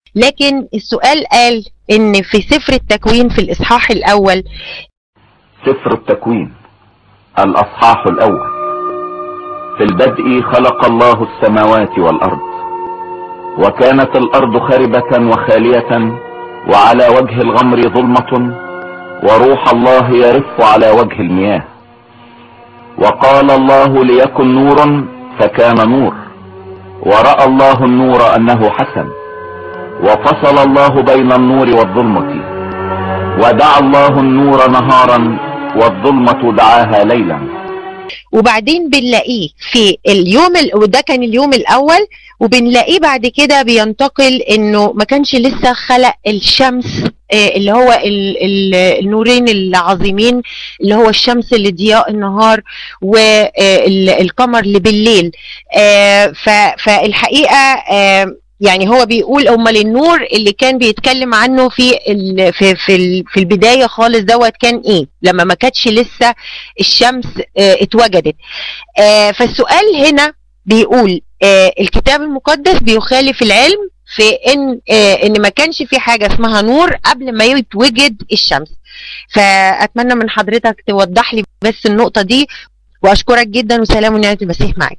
لكن السؤال قال ان في سفر التكوين في الاصحاح الاول سفر التكوين الاصحاح الاول في البدء خلق الله السماوات والارض وكانت الارض خربة وخالية وعلى وجه الغمر ظلمة وروح الله يرف على وجه المياه وقال الله ليكن نور فكان نور ورأى الله النور انه حسن وفصل الله بين النور والظلمة ودعا الله النور نهارا والظلمة دعاها ليلا وبعدين بنلاقيه في اليوم ال... وده كان اليوم الاول وبنلاقيه بعد كده بينتقل انه ما كانش لسه خلق الشمس آه، اللي هو ال ال النورين العظيمين اللي هو الشمس اللي ضياء النهار والقمر اللي بالليل آه، ف- فالحقيقه آه، يعني هو بيقول امال النور اللي كان بيتكلم عنه في ال في في ال- في البدايه خالص دوت كان ايه لما ما كانتش لسه الشمس آه، اتوجدت آه، فالسؤال هنا بيقول آه، الكتاب المقدس بيخالف العلم في ان آه، ان ما كانش في حاجه اسمها نور قبل ما يتوجد الشمس فاتمنى من حضرتك توضح لي بس النقطه دي واشكرك جدا وسلام ونعمه المسيح معك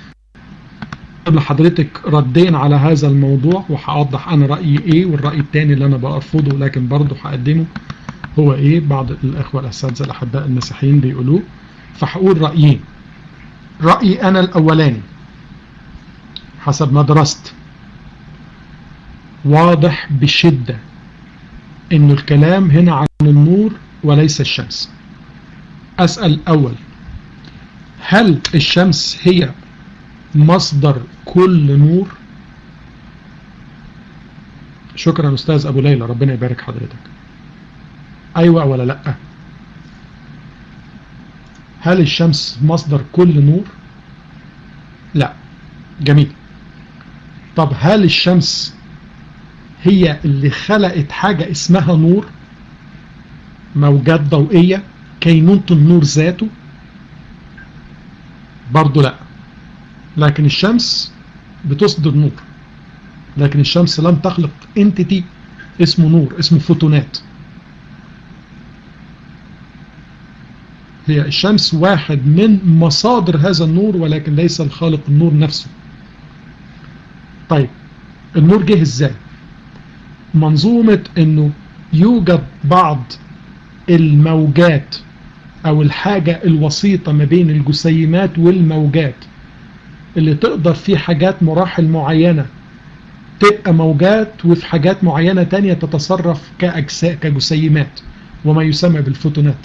لحضرتك ردين على هذا الموضوع وهوضح انا رايي ايه والراي الثاني اللي انا برفضه لكن برضه هقدمه هو ايه بعض الاخوه الاساتذه الاحباء المسيحيين بيقولوه فهقول رايين رايي انا الاولاني حسب ما درست واضح بشده ان الكلام هنا عن النور وليس الشمس اسال اول هل الشمس هي مصدر كل نور شكرا استاذ ابو ليلى ربنا يبارك حضرتك ايوه ولا لا هل الشمس مصدر كل نور لا جميل طب هل الشمس هي اللي خلقت حاجة اسمها نور موجات ضوئية كينونة النور ذاته برضو لا لكن الشمس بتصدر نور لكن الشمس لم تخلق انتيتي اسمه نور اسمه فوتونات هي الشمس واحد من مصادر هذا النور ولكن ليس الخالق النور نفسه طيب النور جه ازاي منظومة انه يوجد بعض الموجات او الحاجة الوسيطة ما بين الجسيمات والموجات اللي تقدر في حاجات مراحل معينة تبقى موجات وفي حاجات معينة تانية تتصرف كأجساء كجسيمات وما يسمى بالفوتونات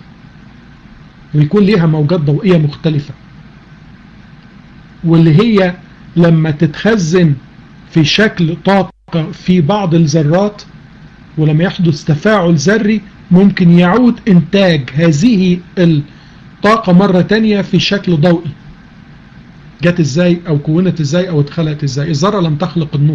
ويكون ليها موجات ضوئية مختلفة واللي هي لما تتخزن في شكل طاقة في بعض الذرات ولما يحدث تفاعل ذري ممكن يعود انتاج هذه الطاقة مرة تانية في شكل ضوئي جت ازاي او كونت ازاي او اتخلقت ازاي الذرة لم تخلق النور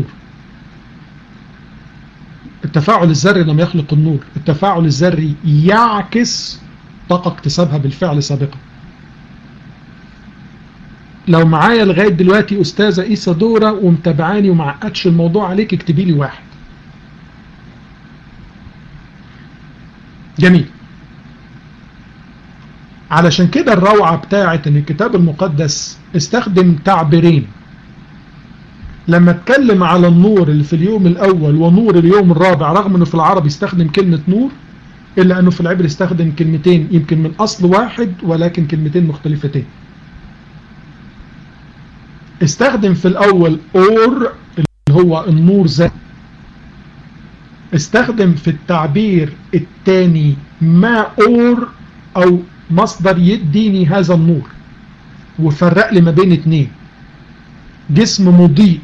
التفاعل الذري لم يخلق النور التفاعل الذري يعكس طاقة اكتسابها بالفعل سابقا لو معايا لغاية دلوقتي أستاذة إيسا دورة ومتابعاني ومعقدش الموضوع عليك اكتبي لي واحد جميل علشان كده الروعة بتاعت ان الكتاب المقدس استخدم تعبيرين لما اتكلم على النور اللي في اليوم الاول ونور اليوم الرابع رغم انه في العربي استخدم كلمة نور الا انه في العبر استخدم كلمتين يمكن من اصل واحد ولكن كلمتين مختلفتين استخدم في الاول اور اللي هو النور ذات استخدم في التعبير الثاني ما اور او مصدر يديني هذا النور وفرق لي ما بين اتنين جسم مضيء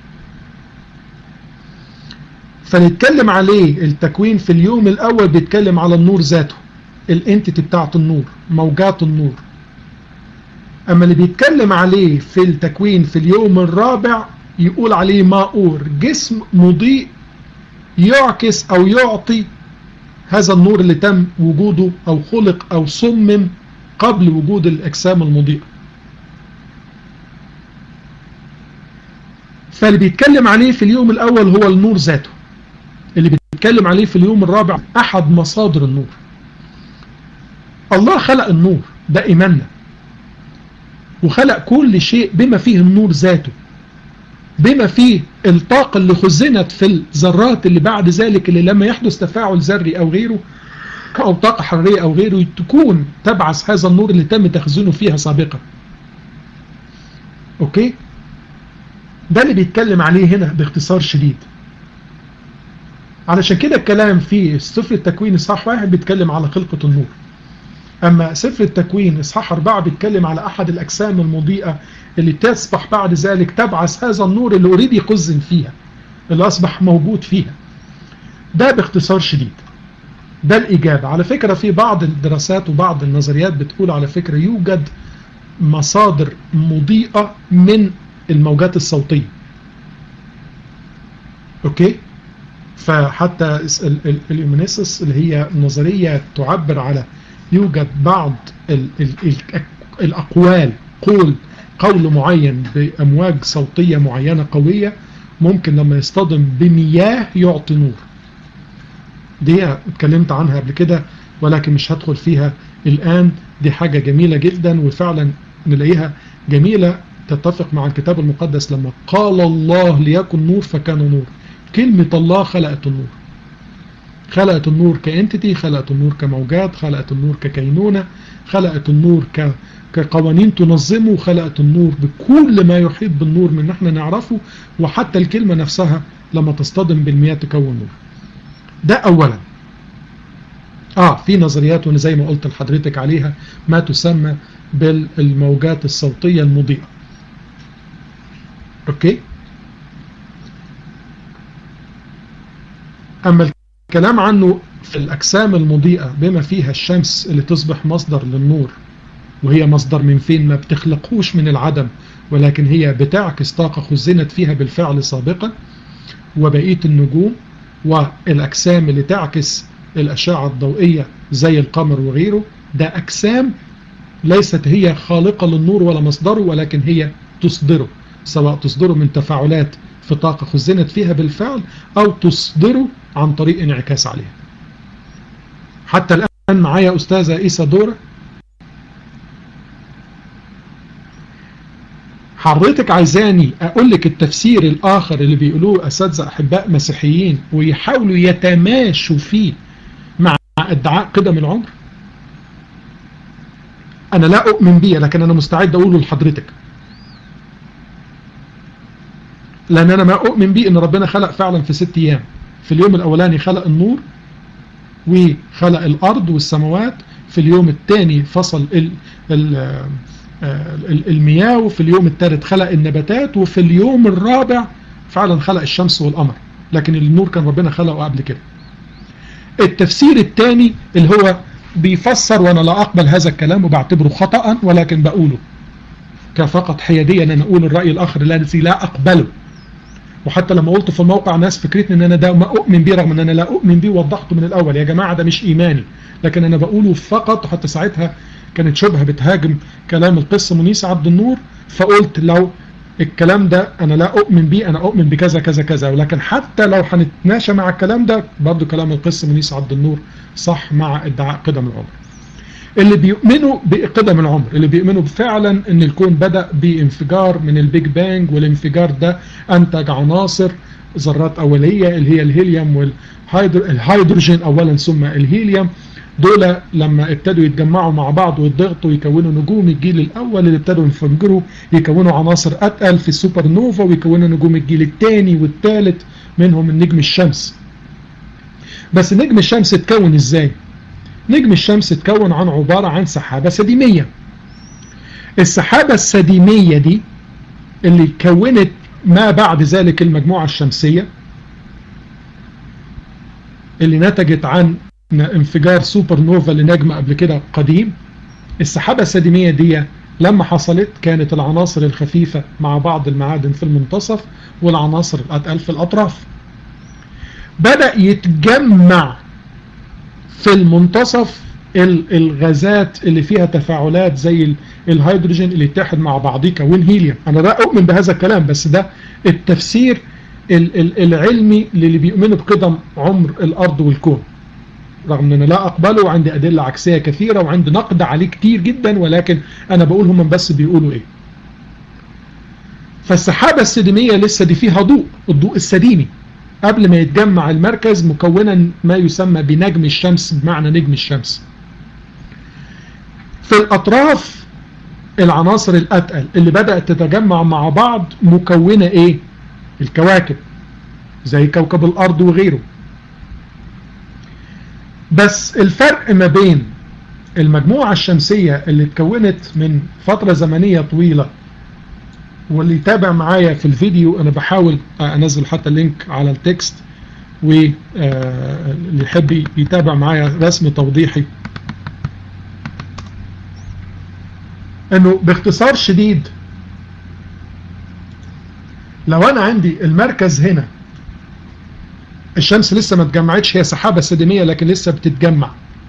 فنتكلم عليه التكوين في اليوم الاول بيتكلم على النور ذاته الانتيتي بتاعت النور موجات النور اما اللي بيتكلم عليه في التكوين في اليوم الرابع يقول عليه ماءور جسم مضيء يعكس او يعطي هذا النور اللي تم وجوده او خلق او صمم قبل وجود الاجسام المضيئة فاللي بيتكلم عليه في اليوم الأول هو النور ذاته اللي بيتكلم عليه في اليوم الرابع أحد مصادر النور الله خلق النور ده إيماننا وخلق كل شيء بما فيه النور ذاته بما فيه الطاقة اللي خزنت في الذرات اللي بعد ذلك اللي لما يحدث تفاعل ذري أو غيره أو طاقة حرارية أو غيره تكون تبعث هذا النور اللي تم تخزينه فيها سابقا أوكي ده اللي بيتكلم عليه هنا باختصار شديد علشان كده الكلام في سفر التكوين إصحاح واحد بيتكلم على خلقة النور أما سفر التكوين إصحاح أربعة بيتكلم على أحد الأجسام المضيئة اللي تصبح بعد ذلك تبعث هذا النور اللي أريد يخزن فيها اللي أصبح موجود فيها ده باختصار شديد ده الإجابة على فكرة في بعض الدراسات وبعض النظريات بتقول على فكرة يوجد مصادر مضيئة من الموجات الصوتية أوكي فحتى الإيمونيسس اللي هي نظرية تعبر على يوجد بعض ال ال ال الأقوال قول قول معين بأمواج صوتية معينة قوية ممكن لما يصطدم بمياه يعطي نور دي اتكلمت عنها قبل كده ولكن مش هدخل فيها الآن دي حاجة جميلة جدا وفعلا نلاقيها جميلة تتفق مع الكتاب المقدس لما قال الله ليكن نور فكان نور كلمة الله خلقت النور خلقت النور كانتيتي خلقت النور كموجات خلقت النور ككينونة خلقت النور ك كقوانين تنظمه خلقت النور بكل ما يحيط بالنور من احنا نعرفه وحتى الكلمة نفسها لما تصطدم بالمياه تكون نور ده اولا اه في نظريات وانا زي ما قلت لحضرتك عليها ما تسمى بالموجات الصوتية المضيئة اوكي اما الكلام عنه في الاجسام المضيئة بما فيها الشمس اللي تصبح مصدر للنور وهي مصدر من فين ما بتخلقوش من العدم ولكن هي بتعكس طاقة خزنت فيها بالفعل سابقا وبقية النجوم والأجسام اللي تعكس الأشعة الضوئية زي القمر وغيره ده أجسام ليست هي خالقة للنور ولا مصدره ولكن هي تصدره سواء تصدره من تفاعلات في طاقة خزنت فيها بالفعل أو تصدره عن طريق انعكاس عليها حتى الآن معايا أستاذة إيسا دورة حضرتك عايزاني اقول لك التفسير الاخر اللي بيقولوه اساتذه احباء مسيحيين ويحاولوا يتماشوا فيه مع ادعاء قدم العمر انا لا اؤمن بيه لكن انا مستعد اقوله لحضرتك لان انا ما اؤمن بيه ان ربنا خلق فعلا في ست ايام في اليوم الاولاني خلق النور وخلق الارض والسماوات في اليوم الثاني فصل ال ال المياه وفي اليوم الثالث خلق النباتات وفي اليوم الرابع فعلا خلق الشمس والقمر لكن النور كان ربنا خلقه قبل كده التفسير الثاني اللي هو بيفسر وانا لا اقبل هذا الكلام وبعتبره خطأ ولكن بقوله كفقط حياديا انا اقول الرأي الاخر الذي لا اقبله وحتى لما قلت في الموقع ناس فكرتني ان انا ده ما اؤمن بيه رغم ان انا لا اؤمن بيه وضحته من الاول يا جماعة ده مش ايماني لكن انا بقوله فقط وحتى ساعتها كانت شبهة بتهاجم كلام القس منيس عبد النور فقلت لو الكلام ده انا لا اؤمن بيه انا اؤمن بكذا كذا كذا ولكن حتى لو هنتماشى مع الكلام ده برضه كلام القس منيس عبد النور صح مع ادعاء قدم العمر اللي بيؤمنوا بقدم العمر اللي بيؤمنوا فعلا ان الكون بدأ بانفجار من البيج بانج والانفجار ده انتج عناصر ذرات اولية اللي هي الهيليوم والهيدروجين اولا ثم الهيليوم دول لما ابتدوا يتجمعوا مع بعض ويضغطوا يكونوا نجوم الجيل الاول اللي ابتدوا ينفجروا يكونوا عناصر اتقل في السوبر نوفا ويكونوا نجوم الجيل الثاني والثالث منهم النجم الشمس بس نجم الشمس اتكون ازاي نجم الشمس اتكون عن عبارة عن سحابة سديمية السحابة السديمية دي اللي كونت ما بعد ذلك المجموعة الشمسية اللي نتجت عن انفجار سوبر نوفا لنجم قبل كده قديم السحابة السديمية دي لما حصلت كانت العناصر الخفيفة مع بعض المعادن في المنتصف والعناصر الأتقل في الأطراف بدأ يتجمع في المنتصف الغازات اللي فيها تفاعلات زي الهيدروجين اللي يتحد مع بعضيه يكون هيليوم انا لا اؤمن بهذا الكلام بس ده التفسير ال- ال- العلمي للي بيؤمنوا بقدم عمر الارض والكون رغم ان انا لا اقبله وعندي ادله عكسيه كثيره وعندي نقد عليه كتير جدا ولكن انا بقول هم بس بيقولوا ايه فالسحابه السديميه لسه دي فيها ضوء الضوء السديمي قبل ما يتجمع المركز مكونا ما يسمى بنجم الشمس بمعنى نجم الشمس في الأطراف العناصر الأتقل اللي بدأت تتجمع مع بعض مكونة إيه؟ الكواكب زي كوكب الأرض وغيره بس الفرق ما بين المجموعة الشمسية اللي اتكونت من فترة زمنية طويلة واللي يتابع معايا في الفيديو انا بحاول انزل حتى اللينك على التكست واللي يحب يتابع معايا رسم توضيحي انه باختصار شديد لو انا عندي المركز هنا الشمس لسه ما اتجمعتش هي سحابة سديمية لكن لسه بتتجمع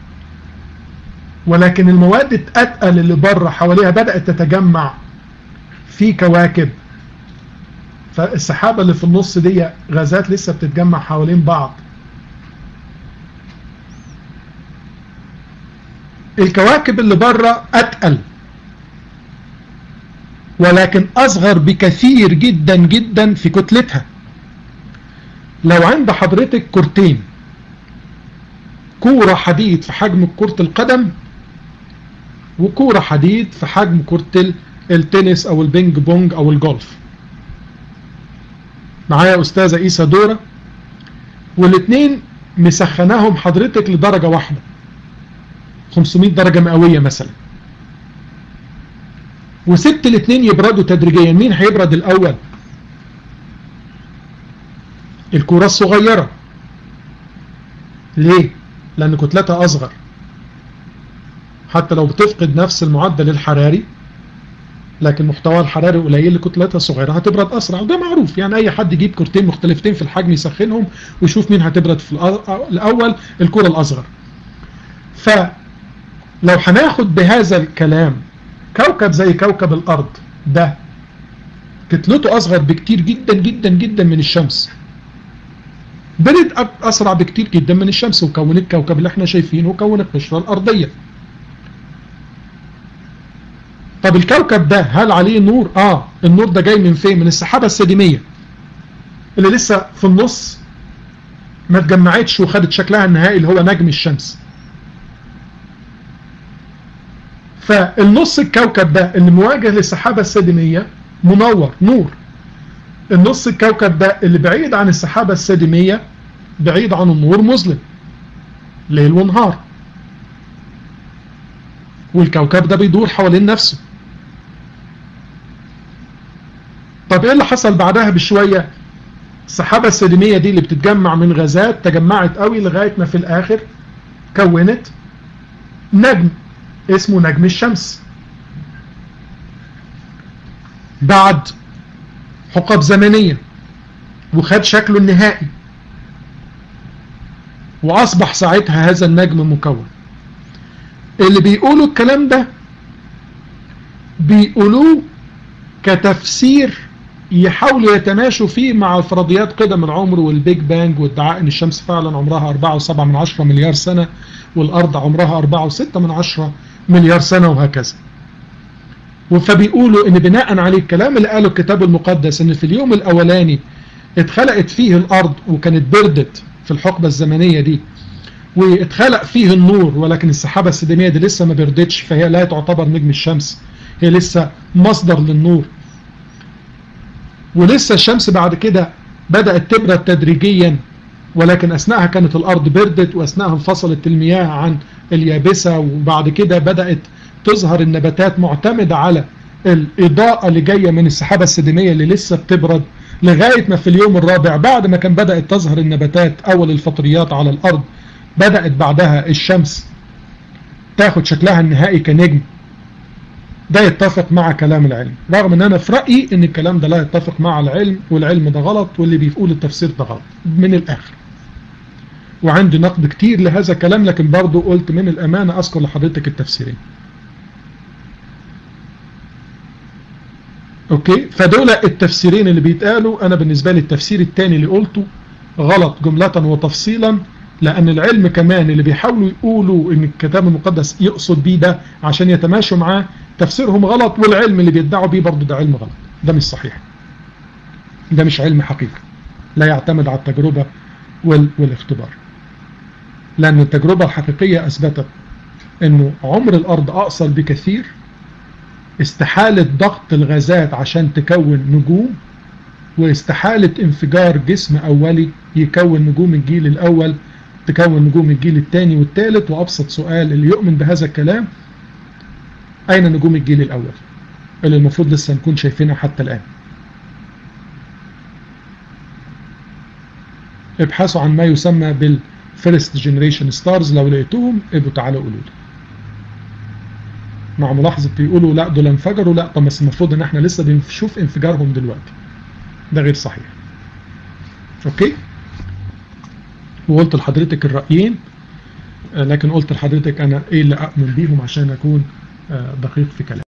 ولكن المواد الاتقل اللي بره حواليها بدأت تتجمع في كواكب فالسحابة اللي في النص دي غازات لسه بتتجمع حوالين بعض الكواكب اللي بره أتقل ولكن أصغر بكثير جدا جدا في كتلتها لو عند حضرتك كورتين كورة حديد في حجم كرة القدم وكورة حديد في حجم كرة التنس او البينج بونج او الجولف معايا استاذة ايسا دورة والاثنين مسخناهم حضرتك لدرجة واحدة 500 درجة مئوية مثلا وسبت الاثنين يبردوا تدريجيا مين هيبرد الاول الكرة الصغيرة ليه لان كتلتها اصغر حتى لو بتفقد نفس المعدل الحراري لكن محتواها الحراري قليل لكتلتها صغيرة هتبرد أسرع وده معروف يعني أي حد يجيب كرتين مختلفتين في الحجم يسخنهم ويشوف مين هتبرد في الأول الكرة الأصغر فلو هناخد بهذا الكلام كوكب زي كوكب الأرض ده كتلته أصغر بكتير جدا جدا جدا من الشمس برد أسرع بكتير جدا من الشمس وكون الكوكب اللي احنا شايفينه وكون القشرة الأرضية طب الكوكب ده هل عليه نور اه النور ده جاي من فين من السحابة السديمية اللي لسه في النص ما اتجمعتش وخدت شكلها النهائي اللي هو نجم الشمس فالنص الكوكب ده اللي مواجه للسحابة السديمية منور نور النص الكوكب ده اللي بعيد عن السحابة السديمية بعيد عن النور مظلم ليل ونهار والكوكب ده بيدور حوالين نفسه طب ايه اللي حصل بعدها بشوية السحابة السديمية دي اللي بتتجمع من غازات تجمعت قوي لغاية ما في الاخر كونت نجم اسمه نجم الشمس بعد حقب زمنية وخد شكله النهائي واصبح ساعتها هذا النجم مكون اللي بيقولوا الكلام ده بيقولوه كتفسير يحاولوا يتماشوا فيه مع فرضيات قدم العمر والبيج بانج وادعاء ان الشمس فعلا عمرها 4.7 من 10 مليار سنة والارض عمرها 4.6 من 10 مليار سنة وهكذا فبيقولوا ان بناء على الكلام اللي قاله الكتاب المقدس ان في اليوم الاولاني اتخلقت فيه الارض وكانت بردت في الحقبة الزمنية دي واتخلق فيه النور ولكن السحابة السديمية دي لسه ما بردتش فهي لا تعتبر نجم الشمس هي لسه مصدر للنور ولسه الشمس بعد كده بدأت تبرد تدريجيا ولكن أثناءها كانت الأرض بردت وأثناءها انفصلت المياه عن اليابسة وبعد كده بدأت تظهر النباتات معتمدة على الإضاءة اللي جاية من السحابة السديمية اللي لسه بتبرد لغاية ما في اليوم الرابع بعد ما كان بدأت تظهر النباتات أول الفطريات على الأرض بدأت بعدها الشمس تاخد شكلها النهائي كنجم ده يتفق مع كلام العلم رغم ان انا في رأيي ان الكلام ده لا يتفق مع العلم والعلم ده غلط واللي بيقول التفسير ده غلط من الاخر وعندي نقد كتير لهذا الكلام لكن برضو قلت من الامانة اذكر لحضرتك التفسيرين اوكي فدول التفسيرين اللي بيتقالوا انا بالنسبة لي التفسير الثاني اللي قلته غلط جملة وتفصيلا لان العلم كمان اللي بيحاولوا يقولوا ان الكتاب المقدس يقصد بيه ده عشان يتماشوا معاه تفسيرهم غلط والعلم اللي بيدعوا بيه برضه ده علم غلط ده مش صحيح ده مش علم حقيقي لا يعتمد على التجربة والاختبار لأن التجربة الحقيقية أثبتت أنه عمر الأرض أقصر بكثير استحالة ضغط الغازات عشان تكون نجوم واستحالة انفجار جسم أولي يكون نجوم الجيل الأول تكون نجوم الجيل الثاني والثالث وأبسط سؤال اللي يؤمن بهذا الكلام أين نجوم الجيل الأول اللي المفروض لسه نكون شايفينها حتى الآن ابحثوا عن ما يسمى بالفيرست جنريشن ستارز لو لقيتوهم ابقوا تعالوا قولوا لي مع ملاحظة بيقولوا لا دول انفجروا لا طب بس المفروض ان احنا لسه بنشوف انفجارهم دلوقتي ده غير صحيح اوكي وقلت لحضرتك الرأيين لكن قلت لحضرتك انا ايه اللي اؤمن بيهم عشان اكون دقيق في كلامي